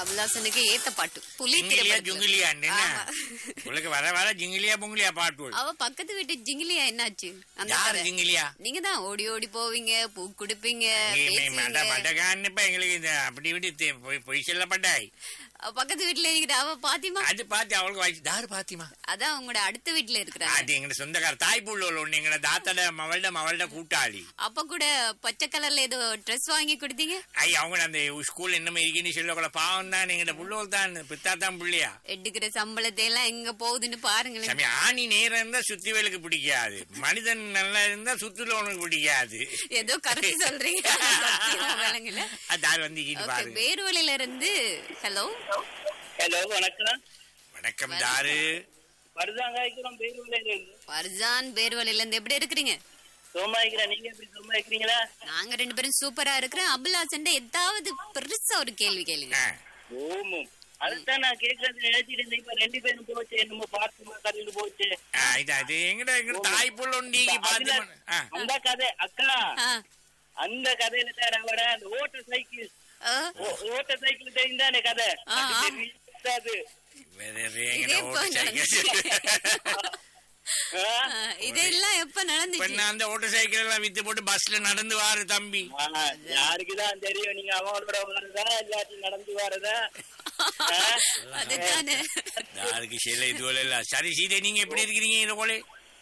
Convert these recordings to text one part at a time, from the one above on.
அபிலாசனுக்கு ஏத்த பாட்டு புலி ஜிங்கிலியா திரைப்படத்துல. ஜுங்கிலியா என்ன ஆமா. உங்களுக்கு வர வர ஜிங்கிலியா பொங்கிலியா பாட்டு அவ பக்கத்து வீட்டு ஜிங்கிலியா என்னாச்சு அந்த யாரு கதை. ஜிங்கிலியா நீங்க தான் ஓடி ஓடி போவீங்க பூ குடுப்பீங்க நீ- நீ மட பேசுவீங்க. மடகான்னு இப்ப எங்களுக்கு இந்த அப்படி இப்படி தே- பொய் பொய் சொல்லப்பட்டாய் அவ பக்கத்து வீட்டுல இருக்கிற அவ பாத்திமா அது பாத்தி அவளுக்கு வயசு தாரு பாத்திமா அதான் உங்களோட அடுத்த வீட்டுல இருக்கிறாங்க அது எங்க சொந்தக்கார தாய்ப்புள்ள ஒண்ணு எங்கட தாத்தட மவள்ட மவள்ட கூட்டாளி அப்ப கூட பச்சை கலர்ல ஏதோ ட்ரெஸ் வாங்கி கொடுத்தீங்க ஐ அவங்க அந்த ஸ்கூல் என்னமே இருக்குன்னு சொல்லக்கூட பாவம் தான் எங்கட புள்ளோல் தான் பித்தா தான் புள்ளியா எடுக்கிற சம்பளத்தை எல்லாம் எங்க போகுதுன்னு பாருங்களேன் சாமி ஆணி நேரம் இருந்தா சுத்திவேலுக்கு பிடிக்காது மனிதன் நல்லா இருந்தா சுத்துலவனுக்கு பிடிக்காது ஏதோ கருத்து சொல்றீங்க சத்தியமா விளங்கல அது ஆள் வந்து இங்கிட்டு ஓகே பாருங்க வேர்வலையில இருந்து ஹலோ ஹலோ வணக்கம் வணக்கம் தாரு மருதாங்காய்க்கிறோம் பேருல ஃபர்ஜான் வேர்வலையில இருந்து எப்படி இருக்கிறீங்க சோமாய்க்கிறேன் நீங்க எப்படி சோமாய்க்கிறீங்களா நாங்க ரெண்டு பேரும் சூப்பரா இருக்கிறோம் அபுல்லாசன் ஏதாவது பெருசா ஒரு கேள்வி கேளுங்க ஆ, ஓமும் அதுதான் நான் கேட்கறது நினைச்சிட்டு இருந்தேன் இப்ப ரெண்டு பேரும் போச்சு என்னமோ பார்த்து கதையில போச்சு ஆ, இது அது எங்கட எங்கட தாய்ப்புள்ள ஒண்டிக்கு அதுல- பாத்து ஆ, அந்த கதை அக்கா ஆ, அந்த கதையில தான் அவர அந்த ஓட்ட சைக்கிள் ஆ, ஓ- ஓட்ட சைக்கிள் தெரிந்தானே கதை ஆ, அது ஆ. தெரியாது. வேற வேற இதே எங்கட இப்ப ஓட்டு சைக்கிள் ஆ? ஆ, இதெல்லாம் எப்ப இப்ப நடந்துச்சு நான் அந்த ஓட்டு சைக்கிள் எல்லாம் வித்து போட்டு பஸ்ல நடந்து வாரு தம்பி ஆ, யாருக்குதான் தெரியும் நீங்க அவனோட வரதா இல்லாட்டி நடந்து வரதா ஆ? அதுதானே யாருக்கு சில இதுவரை இல்ல சரி சீதை நீங்க எப்படி இருக்கிறீங்க இது போல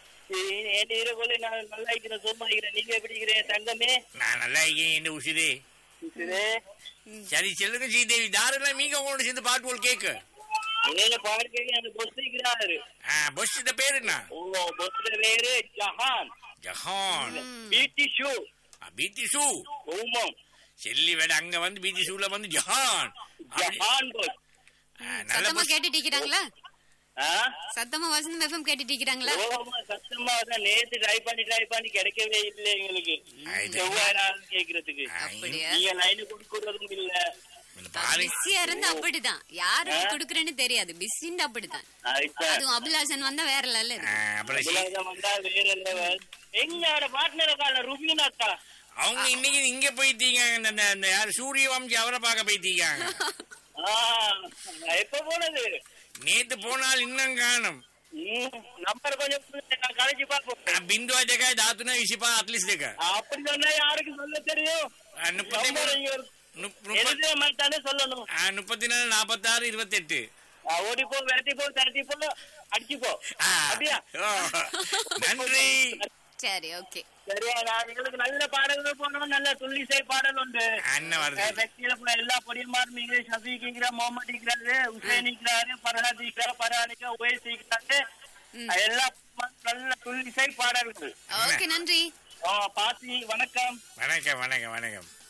என் இரவுல நான் நல்லா இருக்கிறேன் சும்மா இருக்கிறேன் நீங்க எப்படி இருக்கிறேன் தங்கமே நான் நல்லா இருக்கேன் என்ன உசுதே இருக்குது சரி சொல்லுங்க சீதேவி தாரெல்லாம் மீங்க உங்களோட சேர்ந்து பாட்டு போல் கேக்கு நீங்க பாருங்க எனக்கு பொஸ் இருக்கிறாரு பஸ் இந்த பேரு என்ன ஓ பொஸ்ல பேரு ஜஹான் ஜஹான் பிடி ஷூ பீத்தி ஷூ ஓமம் செல்லி வேட அங்க வந்து பீத்தி ஷூல வந்து ஜஹான் அப்படி- ஜஹான் பொஸ் ஆ, நல்ல சத்தமா bus. கேட்டுட்டு இருக்கிறாங்களா ஆ சத்தமா வசந்தம் எஃப்எம் கேட்டுட்டு இருக்கிறாங்களா ஓமா சத்தமா தான் நேத்து ட்ரை பண்ணி ட்ரை பண்ணி கிடைக்கவே இல்லை எங்களுக்கு ஆயிட்டு. செவ்வாய் நாள் கேக்குறதுக்கு ஆ, அப்படியா நீங்க லைன் கொடுக்கறதும் இல்ல இந்த பாரு பிஸியா இருந்து அப்படிதான் யாருக்கு குடுக்குறேன்னு தெரியாது பிஸின்னு அப்படிதான் ஆயிட்டா. அதுவும் அபிலாஷன் வந்தா வேற லெவல்ல ஆ, இருக்கு அப்புறம் சீ- உலகம் வந்தா வேற level. எங்களோட பார்ட்னர் அக்கா ருபின் அக்கா அவங்க இன்னைக்கு இங்க போயிட்டீங்க இந்த- இந்த இந்த யார் சூரிய வம்சி அவரை பார்க்க போயிட்டீங்க ஆ, எப்ப போனது நேத்து போனால் இன்னும் காணும் ம், நம்பர் கொஞ்சம் கொடுங்க, நான் கழிச்சு பார்ப்போம் బిందు అయితే దాతున్నా ఇసిపా అట్లీస్ట్ దగ్గర அப்படி சொன்னா யாருக்கு சொல்ல தெரியும் நம்பர் இங்க ஒரு- எழுத மாட்டானே சொல்லணும் முப்பத்தி நாலு நாற்பத்தாறு இருபத்தெட்டு ஆ, ஓடி போ விரட்டி போ திரட்டி போ அடிச்சு போ அப்படியா நன்றி சரி ஓகே சரியா நான் எங்களுக்கு நல்ல பாடல்கள் போனோம் நல்ல துள்ளிசை பாடல் உண்டு அண்ணன் வருது வெற்றியில போன எல்லா பொடியமாரும் நீங்க ஷபீக் இருக்கிற முகமது இருக்கிறாரு உசேன் இருக்கிறாரு பரஹாத் இருக்கிறார் பரஹானிக்கா உவேஸ் இருக்கிறாரு எல்லாம் நல்ல துள்ளிசை பாடல்கள் ஓகே நன்றி ஆ, பாத்தி வணக்கம் வணக்கம் வணக்கம் வணக்கம்